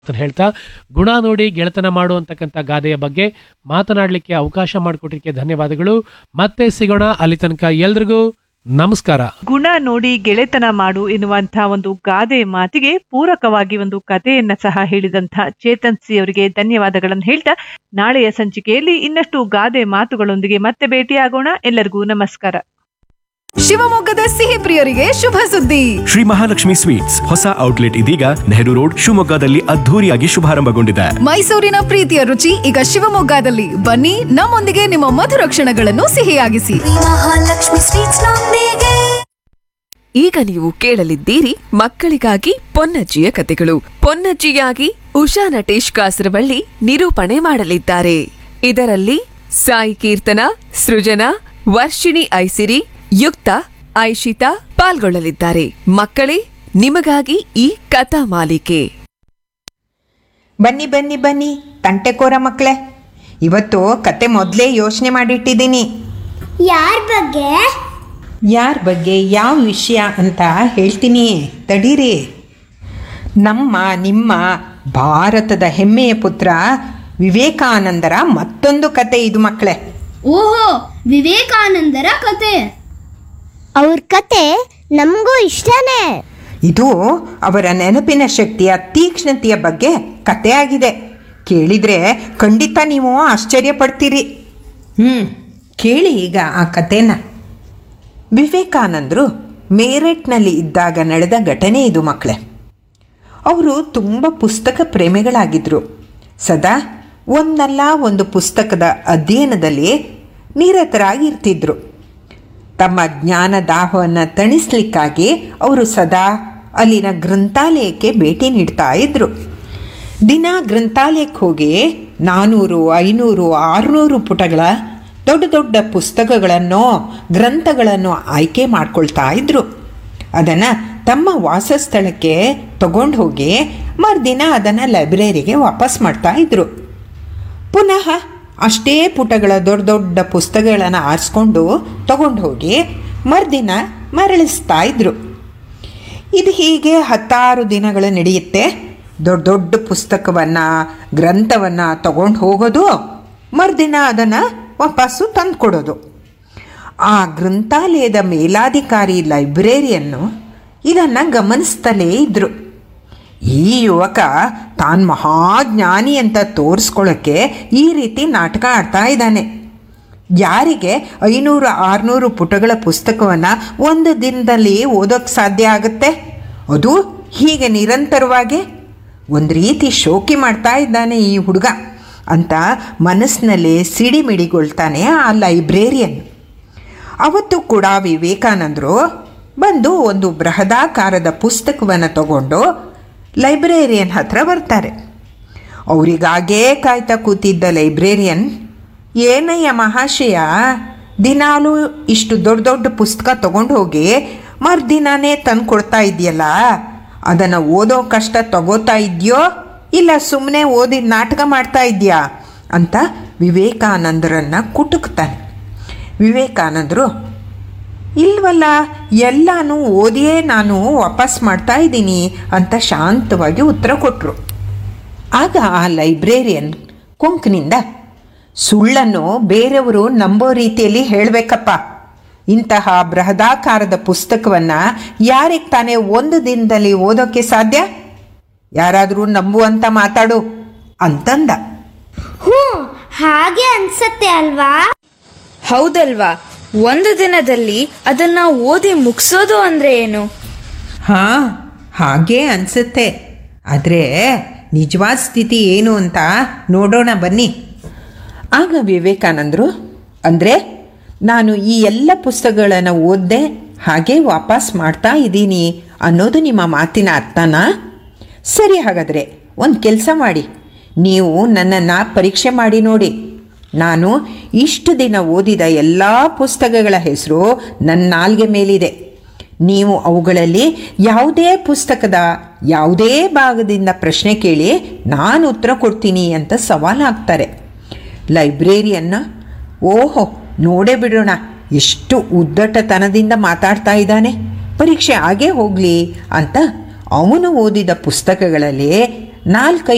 ಅಂತ ಹೇಳ್ತಾ ಗುಣ ನೋಡಿ ಗೆಳೆತನ ಮಾಡು ಅಂತಕ್ಕಂಥ ಗಾದೆಯ ಬಗ್ಗೆ ಮಾತನಾಡಲಿಕ್ಕೆ ಅವಕಾಶ ಮಾಡಿಕೊಟ್ಟಿದ್ದಕ್ಕೆ ಧನ್ಯವಾದಗಳು ಮತ್ತೆ ಸಿಗೋಣ ಅಲ್ಲಿ ತನಕ ಎಲ್ರಿಗೂ ನಮಸ್ಕಾರ ಗುಣ ನೋಡಿ ಗೆಳೆತನ ಮಾಡು ಎನ್ನುವಂತ ಒಂದು ಗಾದೆ ಮಾತಿಗೆ ಪೂರಕವಾಗಿ ಒಂದು ಕಥೆಯನ್ನ ಸಹ ಹೇಳಿದಂತ ಚೇತನ್ ಸಿ ಅವರಿಗೆ ಧನ್ಯವಾದಗಳನ್ನು ಹೇಳ್ತಾ ನಾಳೆಯ ಸಂಚಿಕೆಯಲ್ಲಿ ಇನ್ನಷ್ಟು ಗಾದೆ ಮಾತುಗಳೊಂದಿಗೆ ಮತ್ತೆ ಭೇಟಿಯಾಗೋಣ ಎಲ್ಲರಿಗೂ ನಮಸ್ಕಾರ ಶಿವಮೊಗ್ಗದ ಸಿಹಿ ಪ್ರಿಯರಿಗೆ ಶುಭ ಸುದ್ದಿ ಶ್ರೀ ಮಹಾಲಕ್ಷ್ಮಿ ಸ್ವೀಟ್ಸ್ ಹೊಸ ಔಟ್ಲೆಟ್ ಇದೀಗ ನೆಹರು ರೋಡ್ ಶಿವಮೊಗ್ಗದಲ್ಲಿ ಅದ್ಧೂರಿಯಾಗಿ ಶುಭಾರಂಭಗೊಂಡಿದೆ ಮೈಸೂರಿನ ಪ್ರೀತಿಯ ರುಚಿ ಈಗ ಶಿವಮೊಗ್ಗದಲ್ಲಿ ಬನ್ನಿ ನಮ್ಮೊಂದಿಗೆ ನಿಮ್ಮ ಮಧುರ ಕ್ಷಣಗಳನ್ನು ಸಿಹಿಯಾಗಿಸಿ ಮಹಾಲಕ್ಷ್ಮಿ ಸ್ವೀಟ್ಸ್ ನೊಂದಿಗೆ ಈಗ ನೀವು ಕೇಳಲಿದ್ದೀರಿ ಮಕ್ಕಳಿಗಾಗಿ ಪೊನ್ನಜ್ಜಿಯ ಕತೆಗಳು ಪೊನ್ನಜ್ಜಿಯಾಗಿ ಉಷಾ ನಟೇಶ್ ಕಾಸರವಳ್ಳಿ ನಿರೂಪಣೆ ಮಾಡಲಿದ್ದಾರೆ ಇದರಲ್ಲಿ ಸಾಯಿ ಕೀರ್ತನ ಸೃಜನಾ ವರ್ಷಿಣಿ ಐಸಿರಿ ಯುಕ್ತ ಐಶಿತಾ ಪಾಲ್ಗೊಳ್ಳಲಿದ್ದಾರೆ ಮಕ್ಕಳೇ ನಿಮಗಾಗಿ ಈ ಕಥಾ ಮಾಲಿಕೆ ಬನ್ನಿ ಬನ್ನಿ ಬನ್ನಿ ತಂಟೆಕೋರ ಮಕ್ಕಳೇ ಇವತ್ತು ಕತೆ ಮೊದಲೇ ಯೋಚನೆ ಮಾಡಿಟ್ಟಿದ್ದೀನಿ ಯಾರ ಬಗ್ಗೆ ಯಾರ ಬಗ್ಗೆ ಯಾವ ವಿಷಯ ಅಂತ ಹೇಳ್ತೀನಿ ತಡೀರಿ ನಮ್ಮ ನಿಮ್ಮ ಭಾರತದ ಹೆಮ್ಮೆಯ ಪುತ್ರ ವಿವೇಕಾನಂದರ ಮತ್ತೊಂದು ಕತೆ ಇದು ಮಕ್ಕಳೇ ಓಹೋ ವಿವೇಕಾನಂದರ ಕತೆ ಅವ್ರ ಕತೆ ನಮಗೂ ಇಷ್ಟನೇ ಇದು ಅವರ ನೆನಪಿನ ಶಕ್ತಿಯ ತೀಕ್ಷ್ಣತೆಯ ಬಗ್ಗೆ ಕಥೆಯಾಗಿದೆ ಕೇಳಿದರೆ ಖಂಡಿತ ನೀವು ಆಶ್ಚರ್ಯ ಪಡ್ತೀರಿ ಹ್ಞೂ ಕೇಳಿ ಈಗ ಆ ಕಥೆನ ವಿವೇಕಾನಂದರು ಮೇರಟ್ನಲ್ಲಿ ಇದ್ದಾಗ ನಡೆದ ಘಟನೆ ಇದು ಮಕ್ಕಳೇ ಅವರು ತುಂಬ ಪುಸ್ತಕ ಪ್ರೇಮಿಗಳಾಗಿದ್ದರು ಸದಾ ಒಂದಲ್ಲ ಒಂದು ಪುಸ್ತಕದ ಅಧ್ಯಯನದಲ್ಲಿ ನಿರತರಾಗಿರ್ತಿದ್ರು ತಮ್ಮ ಜ್ಞಾನ ದಾಹವನ್ನು ತಣಿಸ್ಲಿಕ್ಕಾಗಿ ಅವರು ಸದಾ ಅಲ್ಲಿನ ಗ್ರಂಥಾಲಯಕ್ಕೆ ಭೇಟಿ ನೀಡ್ತಾ ಇದ್ರು ದಿನ ಗ್ರಂಥಾಲಯಕ್ಕೆ ಹೋಗಿ ನಾನ್ನೂರು ಐನೂರು ಆರುನೂರು ಪುಟಗಳ ದೊಡ್ಡ ದೊಡ್ಡ ಪುಸ್ತಕಗಳನ್ನು ಗ್ರಂಥಗಳನ್ನು ಆಯ್ಕೆ ಮಾಡ್ಕೊಳ್ತಾ ಇದ್ರು ಅದನ್ನು ತಮ್ಮ ವಾಸಸ್ಥಳಕ್ಕೆ ತಗೊಂಡು ಹೋಗಿ ಮರುದಿನ ಅದನ್ನು ಲೈಬ್ರರಿಗೆ ವಾಪಸ್ ಮಾಡ್ತಾ ಇದ್ರು ಪುನಃ ಅಷ್ಟೇ ಪುಟಗಳ ದೊಡ್ಡ ದೊಡ್ಡ ಪುಸ್ತಕಗಳನ್ನು ಆರಿಸ್ಕೊಂಡು ತಗೊಂಡು ಹೋಗಿ ಮರುದಿನ ಮರಳಿಸ್ತಾ ಇದ್ರು ಇದು ಹೀಗೆ ಹತ್ತಾರು ದಿನಗಳು ನಡೆಯುತ್ತೆ ದೊಡ್ಡ ದೊಡ್ಡ ಪುಸ್ತಕವನ್ನು ಗ್ರಂಥವನ್ನು ತಗೊಂಡು ಹೋಗೋದು ಮರುದಿನ ಅದನ್ನು ವಾಪಸ್ಸು ತಂದು ಕೊಡೋದು ಆ ಗ್ರಂಥಾಲಯದ ಮೇಲಾಧಿಕಾರಿ ಲೈಬ್ರೇರಿಯನ್ನು ಇದನ್ನು ಗಮನಿಸ್ತಲೇ ಇದ್ದರು ಈ ಯುವಕ ತಾನು ಮಹಾಜ್ಞಾನಿ ಅಂತ ತೋರಿಸ್ಕೊಳ್ಳೋಕ್ಕೆ ಈ ರೀತಿ ನಾಟಕ ಆಡ್ತಾ ಇದ್ದಾನೆ ಯಾರಿಗೆ ಐನೂರು ಆರುನೂರು ಪುಟಗಳ ಪುಸ್ತಕವನ್ನು ಒಂದು ದಿನದಲ್ಲಿ ಓದೋಕ್ಕೆ ಸಾಧ್ಯ ಆಗುತ್ತೆ ಅದು ಹೀಗೆ ನಿರಂತರವಾಗಿ ಒಂದು ರೀತಿ ಶೋಕಿ ಮಾಡ್ತಾ ಇದ್ದಾನೆ ಈ ಹುಡುಗ ಅಂತ ಮನಸ್ಸಿನಲ್ಲಿ ಸಿಡಿಮಿಡಿಗೊಳ್ತಾನೆ ಆ ಲೈಬ್ರೇರಿಯನ್ ಅವತ್ತು ಕೂಡ ವಿವೇಕಾನಂದರು ಬಂದು ಒಂದು ಬೃಹದಾಕಾರದ ಪುಸ್ತಕವನ್ನು ತಗೊಂಡು ಲೈಬ್ರೇರಿಯನ್ ಹತ್ರ ಬರ್ತಾರೆ ಅವರಿಗಾಗೇ ಕಾಯ್ತಾ ಕೂತಿದ್ದ ಲೈಬ್ರೇರಿಯನ್ ಏನಯ್ಯ ಮಹಾಶಯ ದಿನಾಲೂ ಇಷ್ಟು ದೊಡ್ಡ ದೊಡ್ಡ ಪುಸ್ತಕ ತಗೊಂಡು ಹೋಗಿ ಮರುದಿನಾನೇ ತಂದು ಕೊಡ್ತಾ ಇದೆಯಲ್ಲ ಅದನ್ನು ಓದೋ ಕಷ್ಟ ತಗೋತಾ ಇದೆಯೋ ಇಲ್ಲ ಸುಮ್ಮನೆ ಓದಿ ನಾಟಕ ಮಾಡ್ತಾ ಇದೆಯಾ ಅಂತ ವಿವೇಕಾನಂದರನ್ನು ಕುಟುಕ್ತಾನೆ ವಿವೇಕಾನಂದರು ಇಲ್ವಲ್ಲ ಎಲ್ಲನೂ ಓದಿಯೇ ನಾನು ವಾಪಸ್ ಮಾಡ್ತಾ ಇದ್ದೀನಿ ಅಂತ ಶಾಂತವಾಗಿ ಉತ್ತರ ಕೊಟ್ಟರು ಆಗ ಆ ಲೈಬ್ರೇರಿಯನ್ ಕೊಂಕನಿಂದ ಸುಳ್ಳನ್ನು ಬೇರೆಯವರು ನಂಬೋ ರೀತಿಯಲ್ಲಿ ಹೇಳಬೇಕಪ್ಪ ಇಂತಹ ಬೃಹದಾಕಾರದ ಪುಸ್ತಕವನ್ನು ಯಾರಿಗೆ ತಾನೇ ಒಂದು ದಿನದಲ್ಲಿ ಓದೋಕ್ಕೆ ಸಾಧ್ಯ ಯಾರಾದರೂ ನಂಬುವಂತ ಮಾತಾಡು ಅಂತಂದ ಹ್ಞೂ ಹಾಗೆ ಅನ್ಸತ್ತೆ ಅಲ್ವಾ ಹೌದಲ್ವಾ ಒಂದು ದಿನದಲ್ಲಿ ಅದನ್ನ ಓದಿ ಮುಗಿಸೋದು ಅಂದ್ರೆ ಏನು ಹಾಂ ಹಾಗೇ ಅನಿಸುತ್ತೆ ಆದರೆ ನಿಜವಾದ ಸ್ಥಿತಿ ಏನು ಅಂತ ನೋಡೋಣ ಬನ್ನಿ ಆಗ ವಿವೇಕಾನಂದರು ಅಂದರೆ ನಾನು ಈ ಎಲ್ಲ ಪುಸ್ತಕಗಳನ್ನು ಓದಿದೆ ಹಾಗೆ ವಾಪಸ್ ಮಾಡ್ತಾ ಇದ್ದೀನಿ ಅನ್ನೋದು ನಿಮ್ಮ ಮಾತಿನ ಅರ್ಥನಾ ಸರಿ ಹಾಗಾದರೆ ಒಂದು ಕೆಲಸ ಮಾಡಿ ನೀವು ನನ್ನನ್ನು ಪರೀಕ್ಷೆ ಮಾಡಿ ನೋಡಿ ನಾನು ಇಷ್ಟು ದಿನ ಓದಿದ ಎಲ್ಲ ಪುಸ್ತಕಗಳ ಹೆಸರು ನನ್ನ ನಾಲ್ಗೆ ಮೇಲಿದೆ ನೀವು ಅವುಗಳಲ್ಲಿ ಯಾವುದೇ ಪುಸ್ತಕದ ಯಾವುದೇ ಭಾಗದಿಂದ ಪ್ರಶ್ನೆ ಕೇಳಿ ನಾನು ಉತ್ತರ ಕೊಡ್ತೀನಿ ಅಂತ ಸವಾಲು ಹಾಕ್ತಾರೆ ಲೈಬ್ರೇರಿಯನ್ನ ಓಹೋ ನೋಡೇ ಬಿಡೋಣ ಎಷ್ಟು ಉದ್ದಟತನದಿಂದ ಮಾತಾಡ್ತಾ ಇದ್ದಾನೆ ಪರೀಕ್ಷೆ ಆಗೇ ಹೋಗಲಿ ಅಂತ ಅವನು ಓದಿದ ಪುಸ್ತಕಗಳಲ್ಲಿ ನಾಲ್ಕೈದು